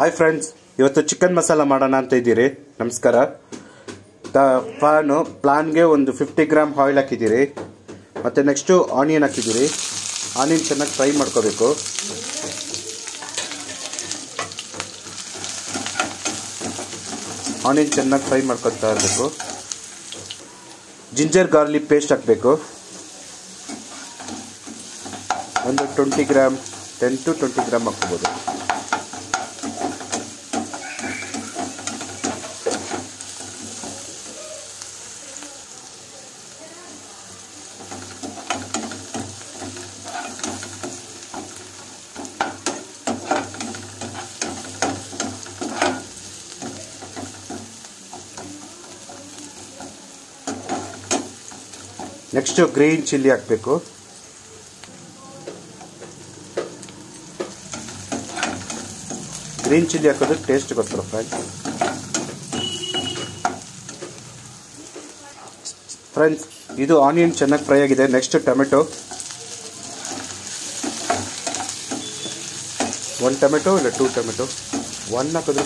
Hi friends ಇವತ್ತು chicken masala ಮಾಡೋಣ ಅಂತ ಇದ್ದೀರಿ ನಮಸ್ಕಾರ ಪ್ಲಾನು ಪ್ಲಾನ್ಗೆ ಒಂದು ಫಿಫ್ಟಿ ಗ್ರಾಮ್ ಆಯಿಲ್ ಹಾಕಿದ್ದೀರಿ ಮತ್ತು ನೆಕ್ಸ್ಟು ಆನಿಯನ್ ಹಾಕಿದ್ದೀರಿ ಆನಿಯನ್ ಚೆನ್ನಾಗಿ ಫ್ರೈ ಮಾಡ್ಕೋಬೇಕು ಆನಿಯನ್ ಚೆನ್ನಾಗಿ ಫ್ರೈ ಮಾಡ್ಕೊತಾ ಇರಬೇಕು ಜಿಂಜರ್ ಗಾರ್ಲಿಕ್ ಪೇಸ್ಟ್ ಹಾಕಬೇಕು ಒಂದು twenty gram ten to twenty gram ಹಾಕ್ಕೋಬೋದು ನೆಕ್ಸ್ಟು ಗ್ರೀನ್ ಚಿಲ್ಲಿ ಹಾಕಬೇಕು ಗ್ರೀನ್ ಚಿಲ್ಲಿ ಹಾಕೋದು ಟೇಸ್ಟ್ಗೋಸ್ಕರ ಫ್ರೆಂಡ್ಸ್ ಫ್ರೆಂಡ್ಸ್ ಇದು ಆನಿಯನ್ ಚೆನ್ನಾಗಿ ಫ್ರೈ ಆಗಿದೆ ನೆಕ್ಸ್ಟ್ ಟೊಮೆಟೊ ಒನ್ ಟೊಮೆಟೊ ಇಲ್ಲ ಟೂ ಟೊಮೆಟೊ ಒನ್ ಹಾಕಿದ್ರೆ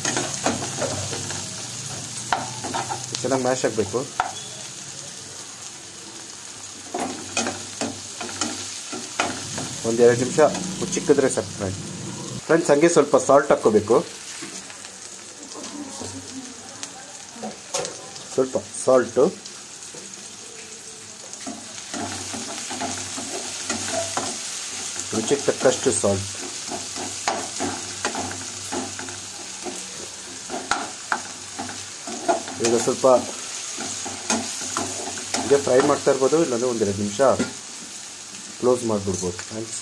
ಚೆನ್ನಾಗಿ ಮ್ಯಾಶ್ ಆಗಬೇಕು ಒಂದೆರಡು ನಿಮಿಷ ಮುಚ್ಚಿಕ್ಕಿದ್ರೆ ಸಾಕು ಫ್ರೆಂಡ್ ಫ್ರೆಂಡ್ಸ್ ಹಂಗೆ ಸ್ವಲ್ಪ ಸಾಲ್ಟ್ ಹಾಕ್ಕೋಬೇಕು ಸ್ವಲ್ಪ ಸಾಲ್ಟು ರುಚಿಗೆ ತಕ್ಕಷ್ಟು ಸಾಲ್ಟ್ ಈಗ ಸ್ವಲ್ಪ ಹೀಗೆ ಫ್ರೈ ಮಾಡ್ತಾ ಇರ್ಬೋದು ಇಲ್ಲಾಂದರೆ ಒಂದೆರಡು ನಿಮಿಷ ಕ್ಲೋಸ್ ಮಾಡಿಬಿಡ್ಬೋದು ಥ್ಯಾಂಕ್ಸ್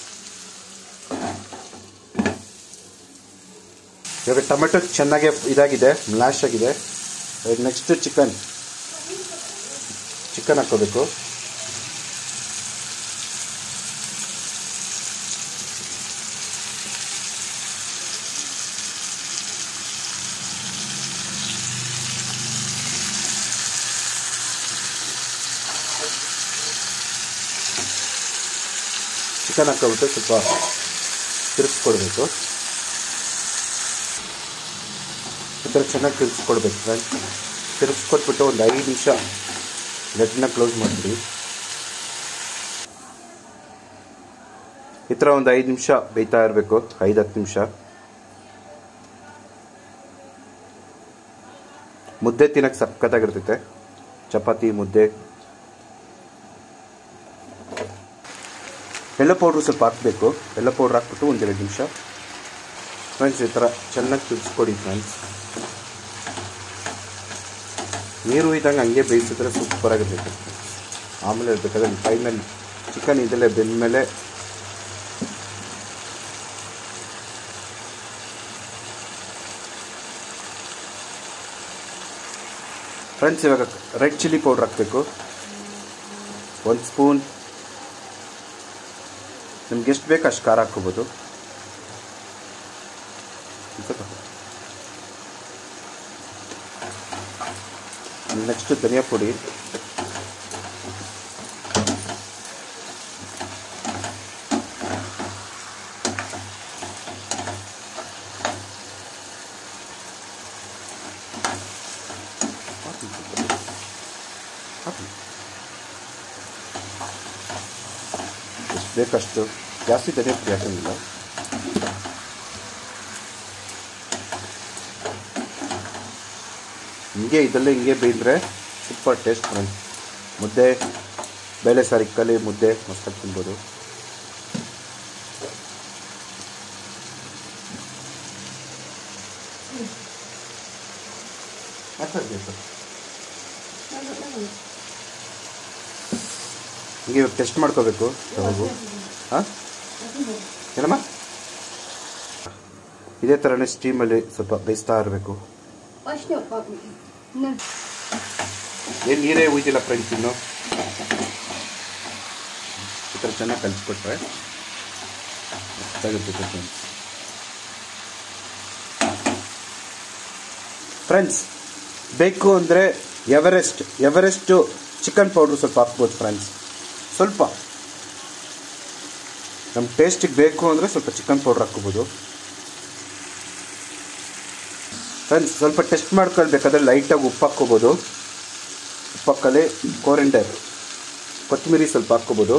ಇವಾಗ ಟೊಮೆಟೊ ಚೆನ್ನಾಗಿ ಇದಾಗಿದೆ ಮ್ಲಾಶ್ ಆಗಿದೆ ಇವಾಗ ನೆಕ್ಸ್ಟ್ ಚಿಕನ್ ಚಿಕನ್ ಹಾಕ್ಕೋಬೇಕು ಚಿಕನ್ ಹಾಕೋಬಿಟ್ಟು ಸ್ವಲ್ಪ ತಿರುಗಿಸ್ಕೊಡ್ಬೇಕು ಈ ಥರ ಚೆನ್ನಾಗಿ ತಿರುಗಿಸ್ಕೊಡ್ಬೇಕು ಫ್ರೆಂಡ್ ತಿರುಗಿಸ್ಕೊಟ್ಬಿಟ್ಟು ಒಂದು ಐದು ನಿಮಿಷ ಲೆಟ್ನ ಕ್ಲೋಸ್ ಮಾಡಿಬಿಡಿ ಈ ಥರ ಒಂದು ಐದು ನಿಮಿಷ ಬೇಯ್ತಾ ಇರಬೇಕು ಐದು ಹತ್ತು ನಿಮಿಷ ಮುದ್ದೆ ತಿನ್ನಕ್ಕೆ ಸಖತ್ತಾಗಿರ್ತೈತೆ ಚಪಾತಿ ಮುದ್ದೆ ಎಲ್ಲ ಪೌಡ್ರು ಸ್ವಲ್ಪ ಹಾಕಬೇಕು ಎಲ್ಲ ಪೌಡ್ರ್ ಹಾಕ್ಬಿಟ್ಟು ಒಂದೆರಡು ನಿಮಿಷ ಫ್ರೆಂಡ್ಸ್ ಈ ಥರ ಚೆನ್ನಾಗಿ ತಿರ್ಸ್ಕೊಡಿ ಫ್ರೆಂಡ್ಸ್ ನೀರು ಇದ್ದಂಗೆ ಹಂಗೆ ಬೇಯಿಸಿದ್ರೆ ಸೂಪರಾಗಿರ್ತೈತೆ ಆಮೇಲೆ ಇರಬೇಕಾದ್ರೆ ಫೈನಲ್ ಚಿಕನ್ ಇದೆಲ್ಲ ಬೆಂದಮೇಲೆ ಫ್ರೆಂಡ್ಸ್ ಇವಾಗ ರೆಡ್ ಚಿಲ್ಲಿ ಪೌಡ್ರ್ ಹಾಕಬೇಕು ಒಂದು ಸ್ಪೂನ್ ನಿಮ್ಗೆ ಎಷ್ಟು ಬೇಕು ಅಷ್ಟು ಖಾರ ಹಾಕ್ಕೋಬೋದು ನೆಕ್ಸ್ಟ್ ಧನಿಯಾ ಪುಡಿ ಎಷ್ಟು ಬೇಕಷ್ಟು ಜಾಸ್ತಿ ಧನಿಯಾ ಪುಡಿ ಹಾಕಂಗಿಲ್ಲ ಹಿಂಗೆ ಇದೆಲ್ಲ ಹಿಂಗೆ ಬೇಯಿದ್ರೆ ಸೂಪರ್ ಟೇಸ್ಟ್ ಫ್ರೆಂಡ್ಸ್ ಮುದ್ದೆ ಬೇಳೆ ಸಾರು ಇಕ್ಕಲಿ ಮುದ್ದೆ ಮಸ್ತಾಗಿ ತಿನ್ಬೋದು ಹಿಂಗೆ ಇವಾಗ ಟೆಸ್ಟ್ ಮಾಡ್ಕೋಬೇಕು ಯಾವಾಗೂ ಹಾಂ ಏನಮ್ಮ ಇದೇ ಥರನೇ ಸ್ಟೀಮಲ್ಲಿ ಸ್ವಲ್ಪ ಬೇಯಿಸ್ತಾ ಇರಬೇಕು Właśnie opowiem. No. ಏನು ನೀರೇ ಉಯ್ದಿಲ್ಲ ಫ್ರೆಂಡ್ಸ್ ಇನ್ನು ಈ ಥರ ಚೆನ್ನಾಗಿ ಕಲಿಸ್ಕೊಟ್ರೆ ಗೊತ್ತಾಗುತ್ತೆ ಫ್ರೆಂಡ್ಸ್ ಫ್ರೆಂಡ್ಸ್ ಬೇಕು ಅಂದರೆ ಎವರೆಸ್ಟ್ ಎವರೆಸ್ಟು ಚಿಕನ್ ಪೌಡ್ರು ಸ್ವಲ್ಪ ಹಾಕ್ಬೋದು ಫ್ರೆಂಡ್ಸ್ ಸ್ವಲ್ಪ ನಮ್ಮ ಟೇಸ್ಟಿಗೆ ಬೇಕು ಅಂದರೆ ಸ್ವಲ್ಪ ಚಿಕನ್ ಪೌಡ್ರ್ ಹಾಕ್ಕೋಬೋದು ಫ್ರೆಂಡ್ಸ್ ಸ್ವಲ್ಪ ಟೆಸ್ಟ್ ಮಾಡ್ಕೊಳ್ಬೇಕಾದ್ರೆ ಲೈಟಾಗಿ ಉಪ್ಪು ಹಾಕ್ಕೋಬೋದು ಉಪ್ಪು ಹಾಕಲ್ಲಿ ಕೋರಿಂಡರ್ ಕೊತ್ತಂಬರಿ ಸ್ವಲ್ಪ ಹಾಕ್ಕೋಬೋದು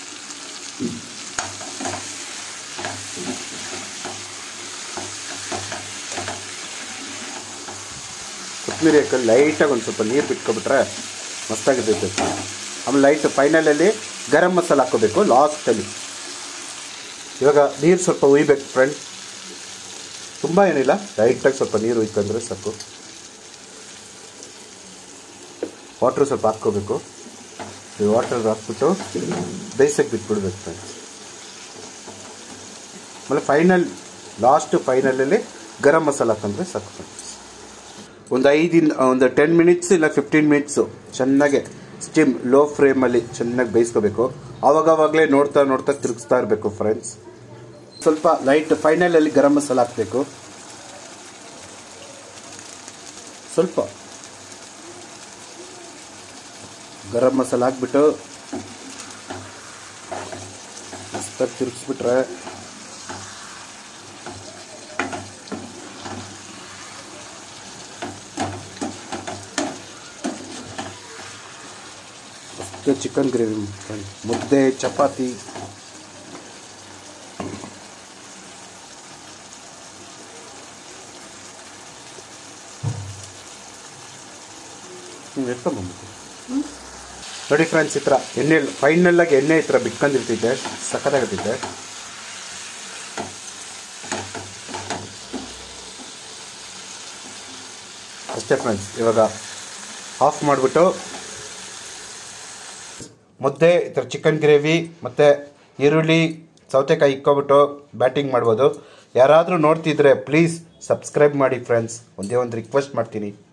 ಕೊತ್ತಂಬರಿ ಹಾಕಿ ಲೈಟಾಗಿ ಒಂದು ಸ್ವಲ್ಪ ನೀರು ಬಿಟ್ಕೊಬಿಟ್ರೆ ಮಸ್ತಾಗಿರ್ತೈತೆ ಆಮೇಲೆ ಲೈಟ್ ಫೈನಲಲ್ಲಿ ಗರಂ ಮಸಾಲ ಹಾಕ್ಕೋಬೇಕು ಲಾಸ್ಟಲ್ಲಿ ಇವಾಗ ನೀರು ಸ್ವಲ್ಪ ಉಯ್ಬೇಕು ಫ್ರೆಂಡ್ ತುಂಬ ಏನಿಲ್ಲ ಲೈಟಾಗಿ ಸ್ವಲ್ಪ ನೀರು ಉಯ್ಕೊಂಡ್ರೆ ಸಾಕು ವಾಟ್ರ್ ಸ್ವಲ್ಪ ಹಾಕ್ಕೋಬೇಕು ಈ ವಾಟರ್ ಹಾಕ್ಬಿಟ್ಟು ಬೇಯಿಸಕ್ಕೆ ಬಿಟ್ಬಿಡ್ಬೇಕು ಫ್ರೆಂಡ್ಸ್ ಆಮೇಲೆ ಫೈನಲ್ ಲಾಸ್ಟ್ ಫೈನಲಲ್ಲಿ ಗರಂ ಮಸಾಲ ಹಾಕಂದ್ರೆ ಸಾಕು ಫ್ರೆಂಡ್ಸ್ ಒಂದು ಐದಿಂದ ಒಂದು ಟೆನ್ ಮಿನಿಟ್ಸ್ ಇಲ್ಲ ಫಿಫ್ಟೀನ್ ಮಿನಿಟ್ಸು ಚೆನ್ನಾಗೆ ಸ್ಟೀಮ್ ಲೋ ಫ್ಲೇಮಲ್ಲಿ ಚೆನ್ನಾಗಿ ಬೇಯಿಸ್ಕೋಬೇಕು ಆವಾಗವಾಗಲೇ ನೋಡ್ತಾ ನೋಡ್ತಾ ತಿರುಗಿಸ್ತಾ ಇರಬೇಕು ಫ್ರೆಂಡ್ಸ್ ಸ್ವಲ್ಪ ಲೈಟ್ ಫೈನಲಲ್ಲಿ ಗರಂ ಮಸಾಲ ಹಾಕಬೇಕು ಸ್ವಲ್ಪ ಗರಂ ಮಸಾಲ ಹಾಕ್ಬಿಟ್ಟು ಮಸ್ತಾಗಿ ತಿರುಗಿಸ್ಬಿಟ್ರೆ ಮಸ್ತ್ ಚಿಕನ್ ಗ್ರೇವಿ ಮುದ್ದೆ ಚಪಾತಿ ಹಿಂಗೆ ಎತ್ಕೊಂಬಂದ್ಬಿಟ್ಟು ನೋಡಿ ಫ್ರೆಂಡ್ಸ್ ಈ ಥರ ಎಣ್ಣೆ ಫೈನಲ್ಲಾಗಿ ಎಣ್ಣೆ ಈ ಥರ ಬಿಟ್ಕೊಂಡಿರ್ತಿದ್ದೆ ಸಖತ್ತಾಗಿರ್ತಿದ್ದೆ ಅಷ್ಟೇ ಫ್ರೆಂಡ್ಸ್ ಇವಾಗ ಆಫ್ ಮಾಡಿಬಿಟ್ಟು ಮುದ್ದೆ ಈ ಥರ ಚಿಕನ್ ಗ್ರೇವಿ ಮತ್ತು ಈರುಳ್ಳಿ ಸೌತೆಕಾಯಿ ಇಕ್ಕೊಬಿಟ್ಟು ಬ್ಯಾಟಿಂಗ್ ಮಾಡ್ಬೋದು ಯಾರಾದರೂ ನೋಡ್ತಿದ್ರೆ ಪ್ಲೀಸ್ ಸಬ್ಸ್ಕ್ರೈಬ್ ಮಾಡಿ ಫ್ರೆಂಡ್ಸ್ ಒಂದೇ ಒಂದು ರಿಕ್ವೆಸ್ಟ್ ಮಾಡ್ತೀನಿ